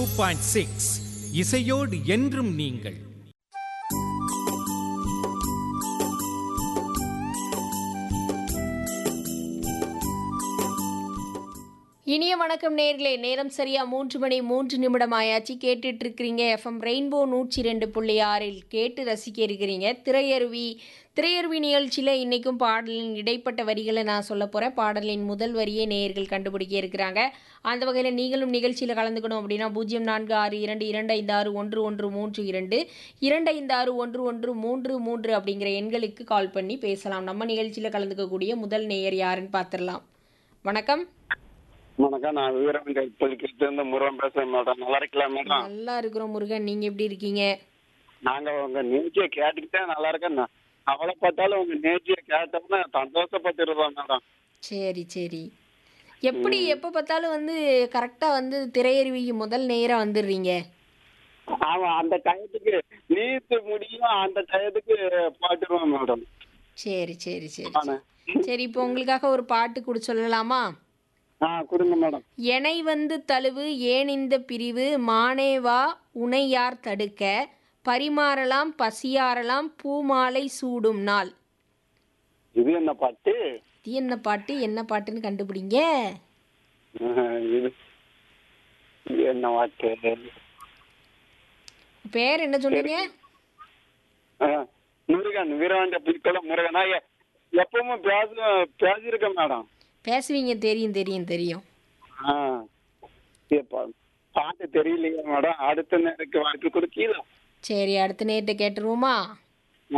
point six இசையோடு என்றும் நீங்கள் இனிய வணக்கம் நேர்களே நேரம் சரியா மூன்று மணி மூன்று நிமிடம் ஆயாச்சு கேட்டுட்டு இருக்கிறீங்க எஃப்எம் ரெயின்போ நூற்றி ரெண்டு புள்ளி ஆறில் கேட்டு ரசிக்க இருக்கிறீங்க திரையருவி திரையருவி நிகழ்ச்சியில் இன்றைக்கும் பாடலின் இடைப்பட்ட வரிகளை நான் சொல்ல போகிறேன் பாடலின் முதல் வரியை நேயர்கள் கண்டுபிடிக்க இருக்கிறாங்க அந்த வகையில் நீங்களும் நிகழ்ச்சியில் கலந்துக்கணும் அப்படின்னா பூஜ்ஜியம் நான்கு ஆறு இரண்டு இரண்டு ஐந்து ஆறு ஒன்று ஒன்று மூன்று இரண்டு இரண்டு ஐந்து ஆறு ஒன்று ஒன்று மூன்று மூன்று அப்படிங்கிற எண்களுக்கு கால் பண்ணி பேசலாம் நம்ம நிகழ்ச்சியில் கலந்துக்கக்கூடிய முதல் நேயர் யாருன்னு பார்த்துடலாம் வணக்கம் வணக்கம் நான் வீரமங்கை புதுக்கிட்டு இருந்து முருகன் பேசுறேன் மேடம் நல்லா இருக்கலாம் மேடம் நல்லா இருக்கிறோம் முருகன் நீங்க எப்படி இருக்கீங்க நாங்க உங்க நிகழ்ச்சியை கேட்டுக்கிட்டே நல்லா இருக்கேன் நான் அவளை பார்த்தாலும் உங்க நிகழ்ச்சியை கேட்டோம்னா சந்தோஷப்பட்டுருவோம் மேடம் சரி சரி எப்படி எப்போ பார்த்தாலும் வந்து கரெக்டாக வந்து திரையருவிக்கு முதல் நேராக வந்துடுறீங்க அவன் அந்த டயத்துக்கு நீத்து முடியும் அந்த டயத்துக்கு பாட்டுருவான் மேடம் சரி சரி சரி ஆனா சரி இப்போ உங்களுக்காக ஒரு பாட்டு கூட சொல்லலாமா ஆ கொடுங்க மேடம் எனை வந்து தழுவு ஏன் இந்த பிரிவு மானேவா உனை யார் தடுக்க பரிமாறலாம் பசியாறலாம் பூமாலை சூடும் நாள் இது என்ன பாட்டு இது என்ன பாட்டு என்ன பாட்டுன்னு கண்டுபிடிங்க ஆஹ், இது இது என்ன பாட்டு பேர் என்ன சொன்னீங்க ஆஹ், முருகன் வீரவாண்ட பிற்கொள்ள முருகனா எ- எப்பவும் பேச பேசியிருக்கேன் மேடம் பேசுவீங்க தெரியும் தெரியும் தெரியும் ஆ இப்ப பாட்டு தெரியலையே மேடம் அடுத்த நேருக்கு வாய்ப்பு கொடுக்கீங்களா சரி அடுத்த நேரத்தை கேட்டுருவோமா